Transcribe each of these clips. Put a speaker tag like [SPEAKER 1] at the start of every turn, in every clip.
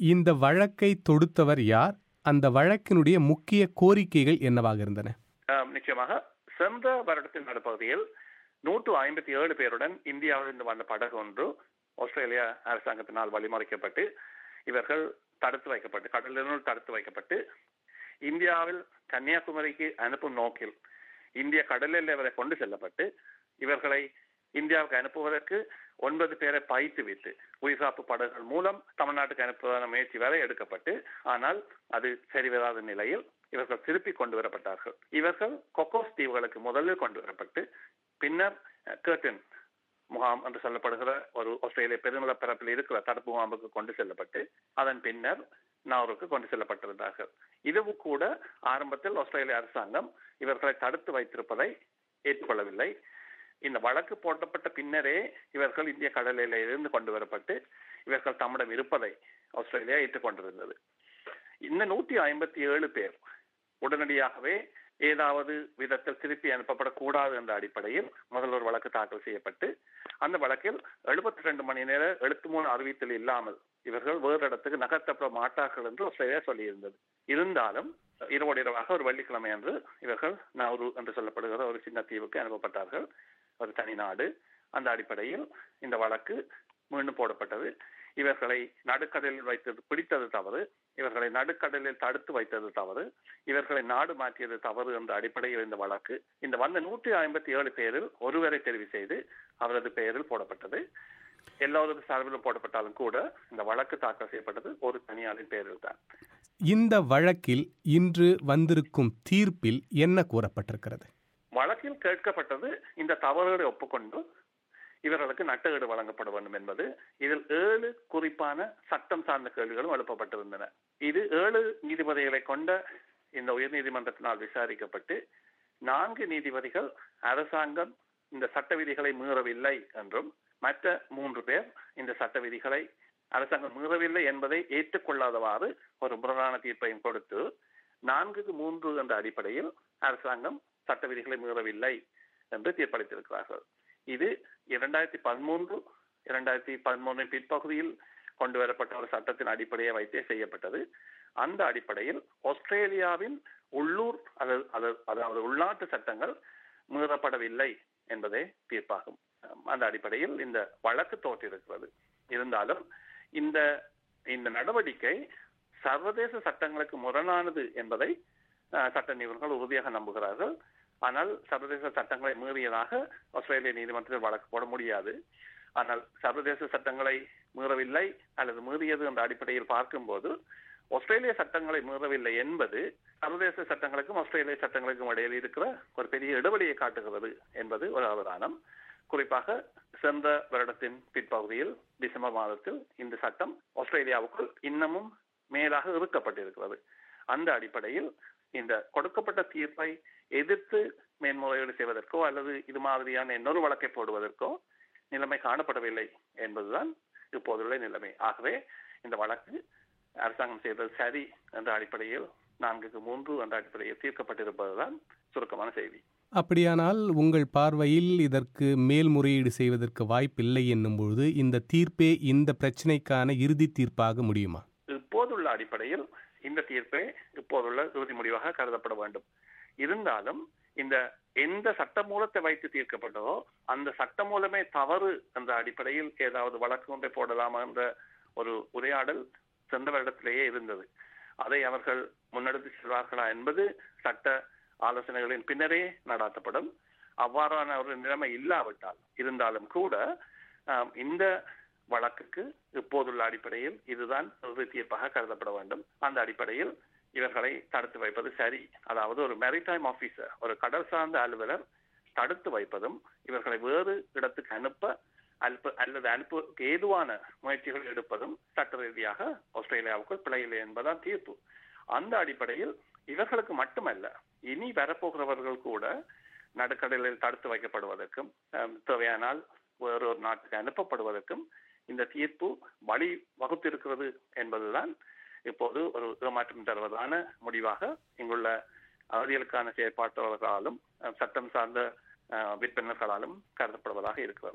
[SPEAKER 1] இந்த வழக்கை தொடுத்தவர் யார் அந்த வழக்கினுடைய முக்கிய கோரிக்கைகள் என்னவாக இருந்தன
[SPEAKER 2] ஆம், நிச்சயமாக சென்ற வருடத்தின் நடுப்பகுதியில் நூற்று ஐம்பத்தி ஏழு பேருடன் இந்தியாவிலிருந்து வந்த படகு ஒன்று ஆஸ்திரேலியா அரசாங்கத்தினால் வழிமறைக்கப்பட்டு இவர்கள் தடுத்து வைக்கப்பட்டு கடலினுள் தடுத்து வைக்கப்பட்டு இந்தியாவில் கன்னியாகுமரிக்கு அனுப்பும் நோக்கில் இந்திய கடல் எல்லை வரை கொண்டு செல்லப்பட்டு இவர்களை இந்தியாவுக்கு அனுப்புவதற்கு ஒன்பது பேரை பாய்த்து விட்டு உயிர்காப்பு படகுகள் மூலம் தமிழ்நாட்டுக்கு அனுப்புவதான முயற்சி வரை எடுக்கப்பட்டு ஆனால் அது சரிவராத நிலையில் இவர்கள் திருப்பி கொண்டு வரப்பட்டார்கள் இவர்கள் கொக்கோஸ் தீவுகளுக்கு முதலில் கொண்டு வரப்பட்டு பின்னர் அஹ், கேர்டன் முகாம் என்று சொல்லப்படுகிற ஒரு ஆஸ்திரேலிய பெருநிலப்பரப்பில் இருக்கிற தடுப்பு முகாமுக்கு கொண்டு செல்லப்பட்டு அதன் பின்னர் நாவருக்கு கொண்டு செல்லப்பட்டிருந்தார்கள் இதுவும் கூட ஆரம்பத்தில் ஆஸ்திரேலிய அரசாங்கம் இவர்களை தடுத்து வைத்திருப்பதை ஏற்றுக்கொள்ளவில்லை இந்த வழக்கு போட்டப்பட்ட பின்னரே இவர்கள் இந்திய கடல் எல்லையிலிருந்து கொண்டு வரப்பட்டு இவர்கள் தம்மிடம் இருப்பதை ஆஸ்திரேலியா ஏற்றுக்கொண்டிருந்தது இந்த நூற்றி ஐம்பத்தி ஏழு பேர் உடனடியாகவே ஏதாவது விதத்தில் திருப்பி அனுப்பப்படக்கூடாது என்ற அடிப்படையில் முதல் ஒரு வழக்கு தாக்கல் செய்யப்பட்டு அந்த வழக்கில் எழுபத்தி ரெண்டு மணி நேர எழுத்து மூணு அறிவித்தல் இல்லாமல் இவர்கள் வேறு இடத்துக்கு நகர்த்தப்பட மாட்டார்கள் என்று ஆஸ்திரேலியா சொல்லியிருந்தது இருந்தாலும் இரவோடு இரவாக ஒரு வெள்ளிக்கிழமை அன்று இவர்கள் நவுரு என்று சொல்லப்படுகிற ஒரு சின்ன தீவுக்கு அனுப்பப்பட்டார்கள் ஒரு தனி நாடு அந்த அடிப்படையில் இந்த வழக்கு மீண்டும் போடப்பட்டது இவர்களை நடுக்கடலில் வைத்தது பிடித்தது தவறு இவர்களை நடுக்கடலில் தடுத்து வைத்தது தவறு இவர்களை நாடு மாற்றியது தவறு என்ற அடிப்படையில் இந்த வழக்கு இந்த வந்த நூற்றி ஐம்பத்தி ஏழு பேரில் ஒருவரை தெரிவு செய்து அவரது பெயரில் போடப்பட்டது எல்லோரது சார்பிலும் போடப்பட்டாலும் கூட இந்த வழக்கு தாக்கல் செய்யப்பட்டது ஒரு தனியாரின் பெயரில் தான்
[SPEAKER 1] இந்த வழக்கில் இன்று வந்திருக்கும் தீர்ப்பில் என்ன கூறப்பட்டிருக்கிறது
[SPEAKER 2] வழக்கில் கேட்கப்பட்டது இந்த தவறுகளை ஒப்புக்கொண்டு இவர்களுக்கு நட்டஈடு வழங்கப்பட வேண்டும் என்பது இதில் ஏழு குறிப்பான சட்டம் சார்ந்த கேள்விகளும் எழுப்பப்பட்டிருந்தன இது ஏழு நீதிபதிகளை கொண்ட இந்த உயர்நீதிமன்றத்தினால் விசாரிக்கப்பட்டு நான்கு நீதிபதிகள் அரசாங்கம் இந்த சட்ட விதிகளை மீறவில்லை என்றும் மற்ற மூன்று பேர் இந்த சட்ட விதிகளை அரசாங்கம் மீறவில்லை என்பதை ஏற்றுக்கொள்ளாதவாறு ஒரு முரணான தீர்ப்பையும் கொடுத்து நான்குக்கு மூன்று என்ற அடிப்படையில் அரசாங்கம் சட்ட விதிகளை மீறவில்லை என்று தீர்ப்பளித்திருக்கிறார்கள் இது இரண்டாயிரத்தி பதிமூன்று இரண்டாயிரத்தி பதிமூன்றின் பிற்பகுதியில் கொண்டு வரப்பட்ட ஒரு சட்டத்தின் அடிப்படையை வைத்தே செய்யப்பட்டது அந்த அடிப்படையில் ஆஸ்திரேலியாவின் உள்ளூர் அல்லது அது- அதாவது உள்நாட்டு சட்டங்கள் மீறப்படவில்லை என்பதே தீர்ப்பாகும் அந்த அடிப்படையில் இந்த வழக்கு தோற்றிருக்கிறது இருந்தாலும் இந்த இந்த நடவடிக்கை சர்வதேச சட்டங்களுக்கு முரணானது என்பதை அஹ், சட்ட நிபுணர்கள் உறுதியாக நம்புகிறார்கள் ஆனால் சர்வதேச சட்டங்களை மீறியதாக ஆஸ்திரேலிய நீதிமன்றத்தில் வழக்கு போட முடியாது ஆனால் சர்வதேச சட்டங்களை மீறவில்லை அல்லது மீறியது என்ற அடிப்படையில் பார்க்கும்போது ஆஸ்திரேலிய சட்டங்களை மீறவில்லை என்பது சர்வதேச சட்டங்களுக்கும் ஆஸ்திரேலிய சட்டங்களுக்கும் இடையில் இருக்கிற ஒரு பெரிய இடைவெளியை காட்டுகிறது என்பது ஒரு அவதானம் குறிப்பாக சென்ற வருடத்தின் பிற்பகுதியில் டிசம்பர் மாதத்தில் இந்த சட்டம் ஆஸ்திரேலியாவுக்குள் இன்னமும் மேலாக இறுக்கப்பட்டிருக்கிறது அந்த அடிப்படையில் இந்த கொடுக்கப்பட்ட தீர்ப்பை எதிர்த்து மேன்முறையீடு செய்வதற்கோ அல்லது இது மாதிரியான இன்னொரு வழக்கை போடுவதற்கோ நிலைமை காணப்படவில்லை என்பதுதான் இப்போதுள்ள நிலைமை ஆகவே இந்த வழக்கு அரசாங்கம் செய்தது சரி என்ற அடிப்படையில் நான்குக்கு மூன்று என்ற அடிப்படையில் தீர்க்கப்பட்டிருப்பதுதான் சுருக்கமான செய்தி
[SPEAKER 1] அப்படியானால் உங்கள் பார்வையில் இதற்கு மேல்முறையீடு செய்வதற்கு வாய்ப்பில்லை என்னும் பொழுது இந்த தீர்ப்பே இந்த பிரச்சனைக்கான இறுதி தீர்ப்பாக முடியுமா
[SPEAKER 2] இப்போதுள்ள அடிப்படையில் இந்த தீர்ப்பே இப்போதுள்ள இறுதி முடிவாக கருதப்பட வேண்டும் இருந்தாலும் இந்த எந்த சட்ட மூலத்தை வைத்து தீர்க்கப்பட்டதோ அந்த சட்ட மூலமே தவறு என்ற அடிப்படையில் ஏதாவது வழக்கு ஒன்றை போடலாமா என்ற ஒரு உரையாடல் சென்ற வருடத்திலேயே இருந்தது அதை அவர்கள் முன்னெடுத்து செல்வார்களா என்பது சட்ட ஆலோசனைகளின் பின்னரே நடாத்தப்படும் அவ்வாறான ஒரு நிலைமை இல்லாவிட்டால் இருந்தாலும் கூட ஆம், இந்த வழக்குக்கு இப்போதுள்ள அடிப்படையில் இதுதான் இறுதி தீர்ப்பாக கருதப்பட வேண்டும் அந்த அடிப்படையில் இவர்களை தடுத்து வைப்பது சரி அதாவது ஒரு மெரிடைம் ஆபீசர் ஒரு கடல் சார்ந்த அலுவலர் தடுத்து வைப்பதும் இவர்களை வேறு இடத்துக்கு அனுப்ப அனுப்ப அல்லது அனுப்புவதற்கு ஏதுவான முயற்சிகள் எடுப்பதும் சட்ட ரீதியாக ஆஸ்திரேலியாவுக்குள் பிழையில்லை என்பதுதான் தீர்ப்பு அந்த அடிப்படையில் இவர்களுக்கு மட்டுமல்ல இனி வரப்போகிறவர்கள் கூட நடுக்கடலில் தடுத்து வைக்கப்படுவதற்கும் அஹ், தேவையானால் வேறொரு நாட்டுக்கு அனுப்பப்படுவதற்கும் இந்த தீர்ப்பு வழி வகுத்திருக்கிறது என்பதுதான் இப்போது ஒரு ஏமாற்றம் தருவதான முடிவாக இங்குள்ள அவதிகளுக்கான செயற்பாட்டாளர்களாலும் அஹ், சட்டம் சார்ந்த அஹ், விற்பனர்களாலும் கருதப்படுவதாக இருக்கிறது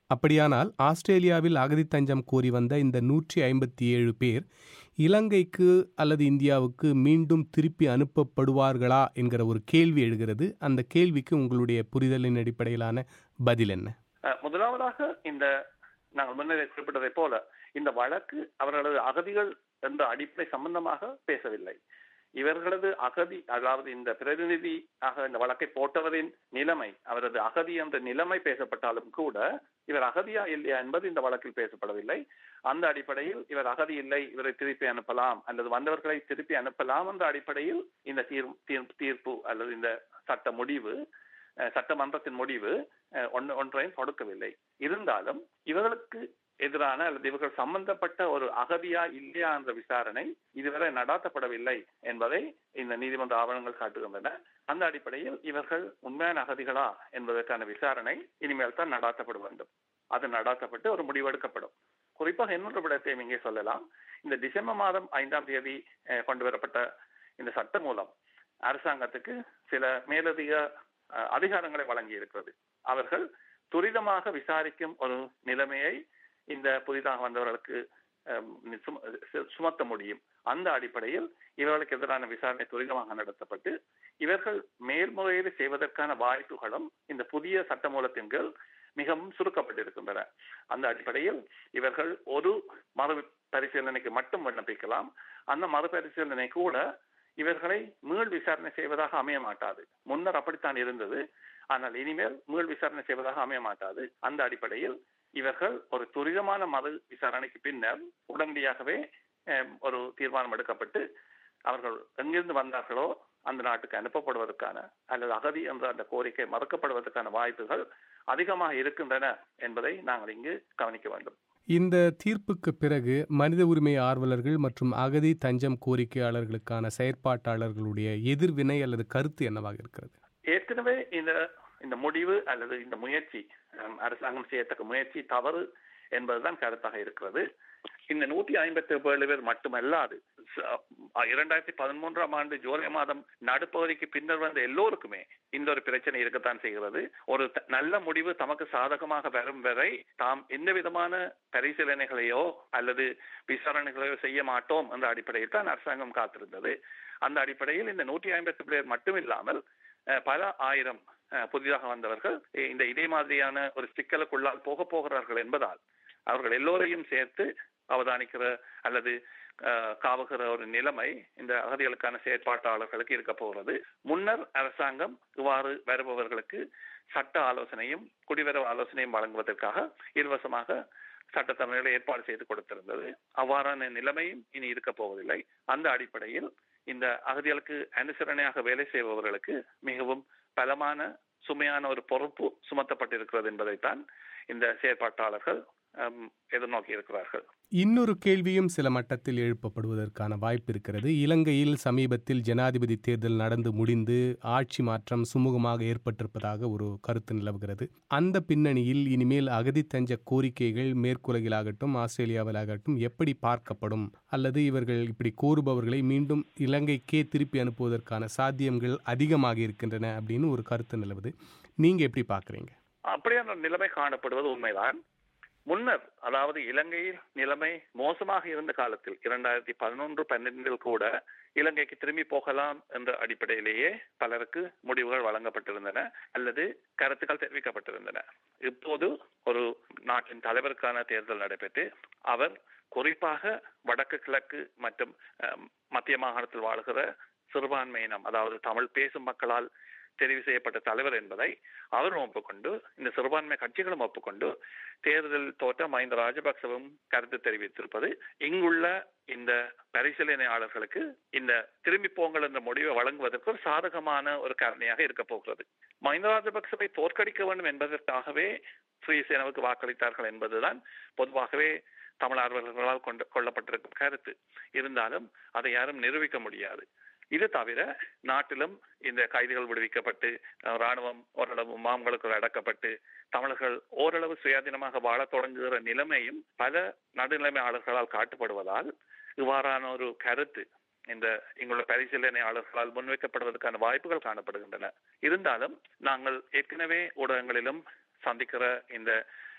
[SPEAKER 1] அப்படியானால் ஆஸ்திரேலியாவில் அகதி தஞ்சம் கோரி வந்த இந்த நூற்றி ஐம்பத்தி ஏழு பேர் இலங்கைக்கு அல்லது இந்தியாவுக்கு மீண்டும் திருப்பி அனுப்பப்படுவார்களா என்கிற ஒரு கேள்வி எழுகிறது அந்த கேள்விக்கு உங்களுடைய புரிதலின் அடிப்படையிலான பதில் என்ன
[SPEAKER 2] அஹ், முதலாவதாக இந்த நாங்கள் முன்னரே குறிப்பிட்டதை போல இந்த வழக்கு அவர்களது அகதிகள் என்ற அடிப்படை சம்பந்தமாக பேசவில்லை இவர்களது அகதி அதாவது இந்த பிரதிநிதியாக இந்த வழக்கை போட்டவரின் நிலைமை அவரது அகதி என்ற நிலைமை பேசப்பட்டாலும் கூட இவர் அகதியா இல்லையா என்பது இந்த வழக்கில் பேசப்படவில்லை அந்த அடிப்படையில் இவர் அகதி இல்லை இவரை திருப்பி அனுப்பலாம் அல்லது வந்தவர்களை திருப்பி அனுப்பலாம் என்ற அடிப்படையில் இந்த தீர் தீர்- தீர்ப்பு அல்லது இந்த சட்ட முடிவு அஹ், சட்டமன்றத்தின் முடிவு அஹ், ஒன்று ஒன்றையும் கொடுக்கவில்லை இருந்தாலும் இவர்களுக்கு எதிரான அல்லது இவர்கள் சம்பந்தப்பட்ட ஒரு அகதியா இல்லையா என்ற விசாரணை இதுவரை நடாத்தப்படவில்லை என்பதை இந்த நீதிமன்ற ஆவணங்கள் காட்டுகின்றன அந்த அடிப்படையில் இவர்கள் உண்மையான அகதிகளா என்பதற்கான விசாரணை இனிமேல் தான் நடாத்தப்பட வேண்டும் அது நடாத்தப்பட்டு ஒரு முடிவெடுக்கப்படும் குறிப்பாக இன்னொரு விடத்தையும் இங்கே சொல்லலாம் இந்த டிசம்பர் மாதம் ஐந்தாம் தேதி அஹ், கொண்டு வரப்பட்ட இந்த சட்டம் மூலம் அரசாங்கத்துக்கு சில மேலதிக அஹ், அதிகாரங்களை வழங்கி இருக்கிறது அவர்கள் துரிதமாக விசாரிக்கும் ஒரு நிலைமையை இந்த புதிதாக வந்தவர்களுக்கு அஹ், சும- சு- சுமத்த முடியும் அந்த அடிப்படையில் இவர்களுக்கு எதிரான விசாரணை துரிதமாக நடத்தப்பட்டு இவர்கள் மேல்முறையீடு செய்வதற்கான வாய்ப்புகளும் இந்த புதிய சட்டமூலத்தின் கீழ் மிகவும் சுருக்கப்பட்டிருக்கின்றன அந்த அடிப்படையில் இவர்கள் ஒரு மறு பரிசீலனைக்கு மட்டும் விண்ணப்பிக்கலாம் அந்த மறுபரிசீலனை கூட இவர்களை மீள் விசாரணை செய்வதாக அமைய மாட்டாது முன்னர் அப்படித்தான் இருந்தது ஆனால் இனிமேல் மீள் விசாரணை செய்வதாக அமைய மாட்டாது அந்த அடிப்படையில் இவர்கள் ஒரு துரிதமான மறு விசாரணைக்கு பின்னர் உடனடியாகவே அஹ், ஒரு தீர்மானம் எடுக்கப்பட்டு அவர்கள் எங்கிருந்து வந்தார்களோ அந்த நாட்டுக்கு அனுப்பப்படுவதற்கான அல்லது அகதி என்ற அந்த கோரிக்கை மறுக்கப்படுவதற்கான வாய்ப்புகள் அதிகமாக இருக்கின்றன என்பதை நாங்கள் இங்கு கவனிக்க வேண்டும்
[SPEAKER 1] இந்த தீர்ப்புக்கு பிறகு மனித உரிமை ஆர்வலர்கள் மற்றும் அகதி தஞ்சம் கோரிக்கையாளர்களுக்கான செயற்பாட்டாளர்களுடைய எதிர்வினை அல்லது கருத்து என்னவாக இருக்கிறது
[SPEAKER 2] ஏற்கனவே இந்த இந்த முடிவு அல்லது இந்த முயற்சி அஹ், அரசாங்கம் செய்யத்தக்க முயற்சி தவறு என்பதுதான் கருத்தாக இருக்கிறது இந்த நூத்தி ஐம்பத்தி ஏழு பேர் மட்டுமல்லாது ச- அஹ், இரண்டாயிரத்தி பதிமூன்றாம் ஆண்டு ஜூலை மாதம் நடுப்பகுதிக்கு பின்னர் வந்த எல்லோருக்குமே இந்த ஒரு பிரச்சனை இருக்கத்தான் செய்கிறது ஒரு த- நல்ல முடிவு தமக்கு சாதகமாக வரும் வரை தாம் எந்த விதமான பரிசீலனைகளையோ அல்லது விசாரணைகளையோ செய்ய மாட்டோம் என்ற அடிப்படையில் தான் அரசாங்கம் காத்திருந்தது அந்த அடிப்படையில் இந்த நூற்றி ஐம்பத்தி பேர் மட்டுமில்லாமல் அஹ், பல ஆயிரம் அஹ், புதிதாக வந்தவர்கள் இ- இந்த இதே மாதிரியான ஒரு சிக்கலுக்குள்ளால் போக போகிறார்கள் என்பதால் அவர்கள் எல்லோரையும் சேர்த்து அவதானிக்கிற அல்லது அஹ், காவுகிற ஒரு நிலைமை இந்த அகதிகளுக்கான செயற்பாட்டாளர்களுக்கு இருக்க போகிறது முன்னர் அரசாங்கம் இவ்வாறு வருபவர்களுக்கு சட்ட ஆலோசனையும் குடிவரவு ஆலோசனையும் வழங்குவதற்காக இலவசமாக சட்டத்தரணிகளை ஏற்பாடு செய்து கொடுத்திருந்தது அவ்வாறான நிலைமையும் இனி இருக்க போவதில்லை அந்த அடிப்படையில் இந்த அகதிகளுக்கு அனுசரணையாக வேலை செய்பவர்களுக்கு மிகவும் பலமான சுமையான ஒரு பொறுப்பு சுமத்தப்பட்டிருக்கிறது என்பதைத்தான் இந்த செயற்பாட்டாளர்கள் ஹம், எதிர்நோக்கி இருக்கிறார்கள்
[SPEAKER 1] இன்னொரு கேள்வியும் சில மட்டத்தில் எழுப்பப்படுவதற்கான வாய்ப்பு இருக்கிறது இலங்கையில் சமீபத்தில் ஜனாதிபதி தேர்தல் நடந்து முடிந்து ஆட்சி மாற்றம் சுமூகமாக ஏற்பட்டிருப்பதாக ஒரு கருத்து நிலவுகிறது அந்த பின்னணியில் இனிமேல் அகதி தஞ்ச கோரிக்கைகள் மேற்குலகிலாகட்டும் ஆஸ்திரேலியாவிலாகட்டும் எப்படி பார்க்கப்படும் அல்லது இவர்கள் இப்படி கோருபவர்களை மீண்டும் இலங்கைக்கே திருப்பி அனுப்புவதற்கான சாத்தியங்கள் அதிகமாக இருக்கின்றன அப்படின்னு ஒரு கருத்து நிலவுது நீங்க எப்படி பார்க்கறீங்க
[SPEAKER 2] அப்படியான ஒரு நிலைமை காணப்படுவது உண்மைதான் முன்னர் அதாவது இலங்கையில் நிலைமை மோசமாக இருந்த காலத்தில் இரண்டாயிரத்தி பதினொன்று பன்னிரண்டில் கூட இலங்கைக்கு திரும்பி போகலாம் என்ற அடிப்படையிலேயே பலருக்கு முடிவுகள் வழங்கப்பட்டிருந்தன அல்லது கருத்துக்கள் தெரிவிக்கப்பட்டிருந்தன இப்போது ஒரு நாட்டின் தலைவருக்கான தேர்தல் நடைபெற்று அவர் குறிப்பாக வடக்கு கிழக்கு மற்றும் அஹ், மத்திய மாகாணத்தில் வாழ்கிற சிறுபான்மையினம் அதாவது தமிழ் பேசும் மக்களால் தெரிவு செய்யப்பட்ட தலைவர் என்பதை அவரும் ஒப்புக்கொண்டு இந்த சிறுபான்மை கட்சிகளும் ஒப்புக்கொண்டு தேர்தல் தோற்ற மஹிந்த ராஜபக்சவும் கருத்து தெரிவித்திருப்பது இங்குள்ள இந்த பரிசீலனையாளர்களுக்கு இந்த திரும்பி போங்கள் என்ற முடிவை வழங்குவதற்கு ஒரு சாதகமான ஒரு காரணியாக இருக்க போகிறது மஹிந்த ராஜபக்சவை தோற்கடிக்க வேண்டும் என்பதற்காகவே ஸ்ரீசேனாவுக்கு வாக்களித்தார்கள் என்பதுதான் பொதுவாகவே தமிழ் ஆர்வலர்களால் கொண்டு கொள்ளப்பட்டிருக்கும் கருத்து இருந்தாலும் அதை யாரும் நிரூபிக்க முடியாது இது தவிர நாட்டிலும் இந்த கைதிகள் விடுவிக்கப்பட்டு அஹ், ராணுவம் ஓரளவு மாம்களுக்குள் அடக்கப்பட்டு தமிழர்கள் ஓரளவு சுயாதீனமாக வாழத் தொடங்குகிற நிலைமையும் பல நடுநிலைமையாளர்களால் காட்டப்படுவதால் இவ்வாறான ஒரு கருத்து இந்த இங்குள்ள பரிசீலனையாளர்களால் முன்வைக்கப்படுவதற்கான வாய்ப்புகள் காணப்படுகின்றன இருந்தாலும் நாங்கள் ஏற்கனவே ஊடகங்களிலும் சந்திக்கிற இந்த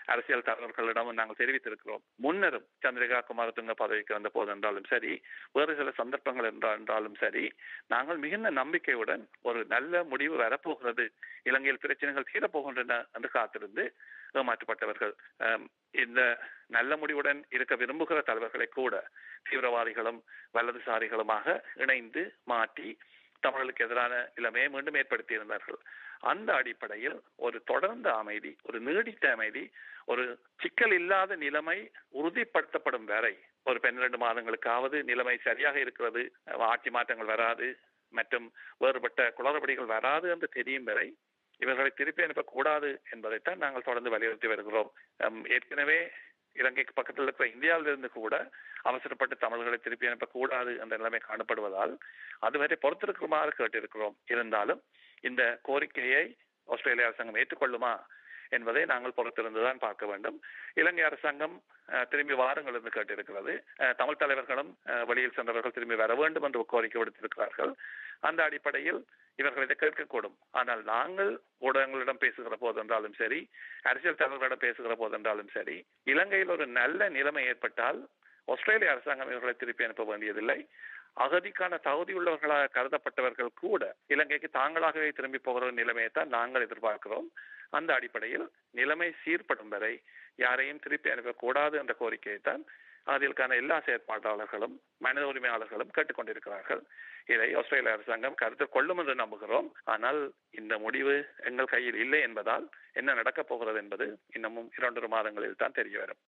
[SPEAKER 2] அரசியல் தலைவர்களிடமும் நாங்கள் தெரிவித்திருக்கிறோம் முன்னரும் சந்திரிகா குமாரதுங்க பதவிக்கு வந்த போது என்றாலும் சரி வேறு சில சந்தர்ப்பங்கள் என்றாலும் சரி நாங்கள் மிகுந்த நம்பிக்கையுடன் ஒரு நல்ல முடிவு வரப்போகிறது இலங்கையில் பிரச்சனைகள் தீரப்போகின்றன என்று காத்திருந்து ஏமாற்றப்பட்டவர்கள் இந்த நல்ல முடிவுடன் இருக்க விரும்புகிற தலைவர்களை கூட தீவிரவாதிகளும் வலதுசாரிகளுமாக இணைந்து மாற்றி தமிழர்களுக்கு எதிரான நிலைமையை மீண்டும் ஏற்படுத்தி இருந்தார்கள் அந்த அடிப்படையில் ஒரு தொடர்ந்த அமைதி ஒரு நீடித்த அமைதி ஒரு சிக்கல் இல்லாத நிலைமை உறுதிப்படுத்தப்படும் வரை ஒரு பன்னிரண்டு மாதங்களுக்காவது நிலைமை சரியாக இருக்கிறது ஆட்சி மாற்றங்கள் வராது மற்றும் வேறுபட்ட குளறுபடிகள் வராது என்று தெரியும் வரை இவர்களை திருப்பி அனுப்பக்கூடாது என்பதைத்தான் நாங்கள் தொடர்ந்து வலியுறுத்தி வருகிறோம் ஏற்கனவே இலங்கைக்கு பக்கத்தில் இருக்கிற இந்தியாவிலிருந்து கூட அவசரப்பட்டு தமிழர்களை திருப்பி அனுப்பக்கூடாது என்ற நிலைமை காணப்படுவதால் அதுவரை பொறுத்திருக்குமாறு கேட்டிருக்கிறோம் இருந்தாலும் இந்த கோரிக்கையை ஆஸ்திரேலிய அரசாங்கம் ஏற்றுக்கொள்ளுமா என்பதை நாங்கள் பொறுத்திருந்துதான் பார்க்க வேண்டும் இலங்கை அரசாங்கம் திரும்பி வாருங்கள் என்று கேட்டிருக்கிறது தமிழ் தலைவர்களும் வெளியில் சென்றவர்கள் திரும்பி வர வேண்டும் என்று கோரிக்கை விடுத்திருக்கிறார்கள் அந்த அடிப்படையில் இவர்கள் இதை கேட்கக்கூடும் ஆனால் நாங்கள் ஊடகங்களிடம் பேசுகிற போதென்றாலும் சரி அரசியல் தலைவர்களிடம் பேசுகிற போதென்றாலும் சரி இலங்கையில் ஒரு நல்ல நிலைமை ஏற்பட்டால் ஆஸ்திரேலிய அரசாங்கம் இவர்களை திருப்பி அனுப்ப வேண்டியதில்லை அகதிக்கான தகுதியுள்ளவர்களாக கருதப்பட்டவர்கள் கூட இலங்கைக்கு தாங்களாகவே திரும்பி போகிற நிலைமையை தான் நாங்கள் எதிர்பார்க்கிறோம் அந்த அடிப்படையில் நிலைமை சீர்படும் வரை யாரையும் திருப்பி அனுப்பக்கூடாது என்ற கோரிக்கையை தான் அதற்கான எல்லா செயற்பாட்டாளர்களும் மனித உரிமையாளர்களும் கேட்டுக்கொண்டிருக்கிறார்கள் இதை ஆஸ்திரேலிய அரசாங்கம் கருத்தில் கொள்ளும் என்று நம்புகிறோம் ஆனால் இந்த முடிவு எங்கள் கையில் இல்லை என்பதால் என்ன நடக்கப் போகிறது என்பது இன்னமும் இரண்டொரு மாதங்களில் தான் தெரிய வரும்